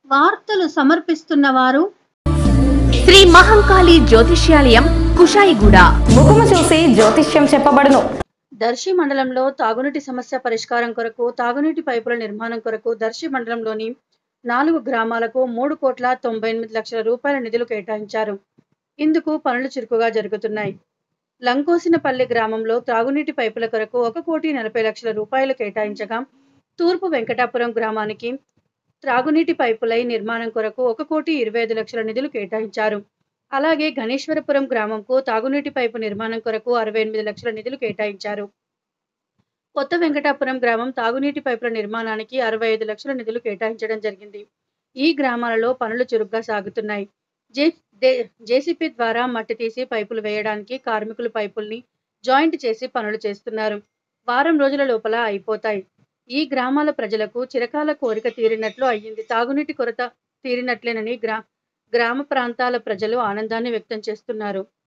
వార్తలు సమర్పిస్తున్న వారు శ్రీ మహంకాళి జ్యోతిష్యాలయం కుషాయిగూడ ముఖము చూసి జ్యోతిష్యం చెప్పబడును దర్శి మండలంలో తాగునీటి సమస్య పరిష్కారం కొరకు తాగునీటి పైపుల నిర్మాణం కొరకు దర్శి మండలంలోని నాలుగు గ్రామాలకు మూడు కోట్ల తొంభై ఎనిమిది లక్షల రూపాయల నిధులు కేటాయించారు ఇందుకు పనులు చురుకుగా జరుగుతున్నాయి లంకోసినపల్లి గ్రామంలో త్రాగునీటి పైపుల కొరకు ఒక కోటి నలభై లక్షల రూపాయలు కేటాయించగా తూర్పు వెంకటాపురం గ్రామానికి త్రాగునీటి పైపులై నిర్మాణం కొరకు ఒక కోటి ఇరవై ఐదు లక్షల నిధులు కేటాయించారు అలాగే గణేశ్వరపురం గ్రామంకు తాగునీటి పైపు నిర్మాణం కొరకు అరవై ఎనిమిది లక్షల నిధులు కేటాయించారు కొత్త వెంకటాపురం గ్రామం తాగునీటి పైపుల నిర్మాణానికి అరవై ఐదు లక్షల నిధులు కేటాయించడం జరిగింది ఈ గ్రామాలలో పనులు చురుగ్గా సాగుతున్నాయి జే దే- జేసీపీ ద్వారా మట్టి తీసి పైపులు వేయడానికి కార్మికులు పైపుల్ని జాయింట్ చేసి పనులు చేస్తున్నారు వారం రోజుల లోపల అయిపోతాయి ఈ గ్రామాల ప్రజలకు చిరకాల కోరిక తీరినట్లు అయ్యింది తాగునీటి కొరత తీరినట్లేనని గ్రా గ్రామ ప్రాంతాల ప్రజలు ఆనందాన్ని వ్యక్తం చేస్తున్నారు